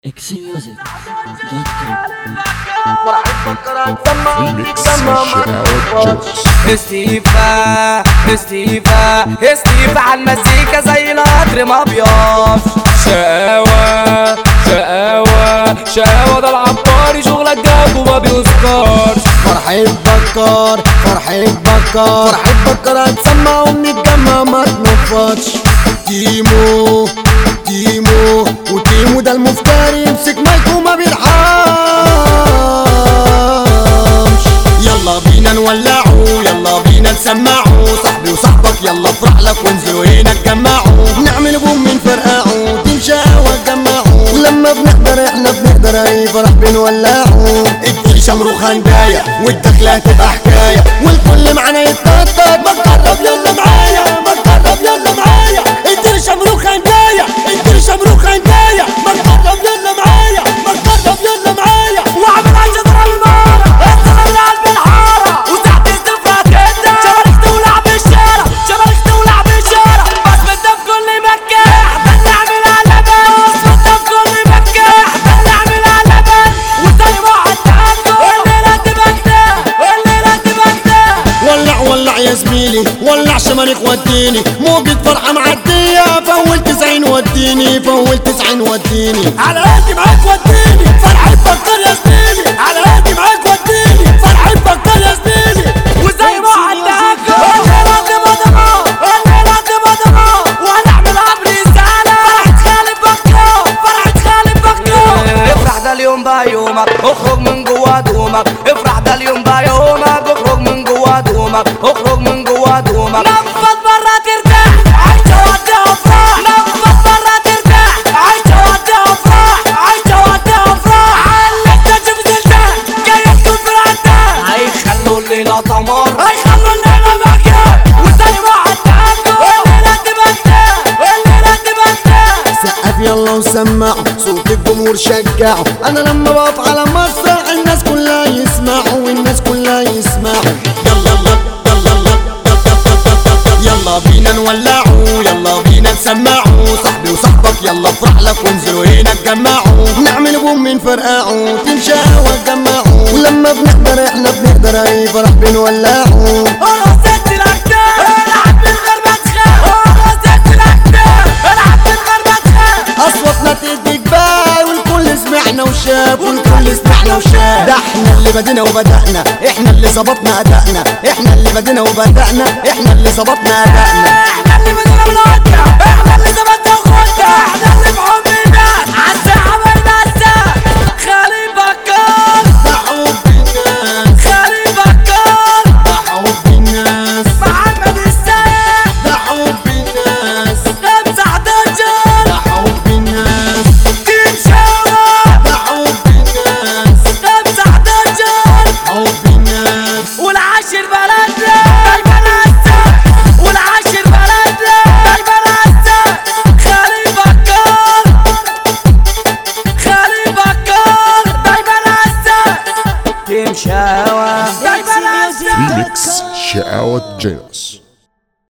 اكسي ميوزك دوت كوم استيفا استيفا استيفا على المزيكا زي القطر ما بيقفش شقاوة شقاوة شقاوة ده العباري شغلك جاب وما بيذكرش فرحة بكر فرحة بكر فرحة بكر هتسمع ونتجمع ما تنفضش تيمو تيمو وتيمو ده المفتري يمسك مايكو ما بيرحمش يلا بينا نولعه يلا بينا نسمعه صاحبي وصاحبك يلا افرح لك وانزلوا هنا اتجمعوا نعمل بوم من فرقعه تمشى وتجمعه ولما بنحضر احنا بنقدر اي فرح بنولعه ادي شمروخ هندايا والدخلة تبقى حكاية والكل معانا يتنطط ما تقرب يلا معايا ما تقرب يلا معايا ادي شمروخ هندايا ادي شمروخ هندايا ما تقرب يلا معايا ما تقرب يلا معايا واعمل عشان تضرب النار استغل قلب الحارة وتحت استفراد جدا شبابك تولع بالشارع شبابك تولع بالشارع بس بدنا في كل مكان بدنا نعمل قلبان بس بدنا في كل مكان بدنا نعمل قلبان وزي ما عدتكم الليلة تبكنا الليلة تبكنا ولع ولع يا زميلي ولع شمالك وديني موجة فرحة معدية فول تسعين وديني فول تسعين وديني على قدي معاك وديني فرحة بكر يا زميلي على قدي معاك وديني فرحة بكر يا زميلي وزي ما عدتكم الليلة تبكنا الليلة تبكنا وهنعمل عبر رسالة فرحة خالد بكرة فرحة خالد بكرة افرح ده اليوم بقى يومك اخرج من جوا دومك افرح ده اليوم بقى يومك اخرج من جوا دومك اخرج من جوا دومك نفض برا ترتاح عيش ودي افراح نفض برا ترتاح عيش ودي افراح عيش ودي افراح عليك تشوف زلزال جاي تكون فرقتك هيخلوا الليلة تمر هيخلوا الليلة مكان وزي ما عدتكم الليلة تبكى الليلة تبكى سقف يلا وسمعوا صوت الجمهور شجعوا انا لما بقف على مسرح الناس كلها يسمعوا والناس كلها يسمعوا يلا يلا يلا يلا يلا يلا بينا نولعوا يلا بينا نسمعوا صاحبي وصاحبك يلا افرح لك وانزلوا هنا اتجمعوا نعمل بوم من فرقعوا تمشى وتجمعوا ولما بنحضر احنا بنقدر اي فرح بنولعوا رصت الأكتاف العب من غير ما تخاف رصت الأكتاف العب من غير ما تخاف اصواتنا تدي جبال والكل سمعنا وشاف والكل سمعنا وشاف ده احنا اللي بدينا وبدأنا احنا اللي ظبطنا ادائنا احنا اللي بدينا وبدأنا احنا اللي ظبطنا ادائنا احنا اللي بدنا بنودع احنا اللي ثبتنا وخدنا احنا اللي بحبنا عالساحة بنمسى خالي بكر ده حب الناس خالي بكر ده حب الناس محمد السيد ده حب الناس خمسة حداشر ده حب الناس تيم شاورا ده حب الناس خمسة حداشر حب الناس والعاشر بلدنا دايما هسه والعاشر بلدنا دايما هسه خالي بكر خالي بكر دايما هسه تمشاوى دايما هسه ميكس شقاوة جيل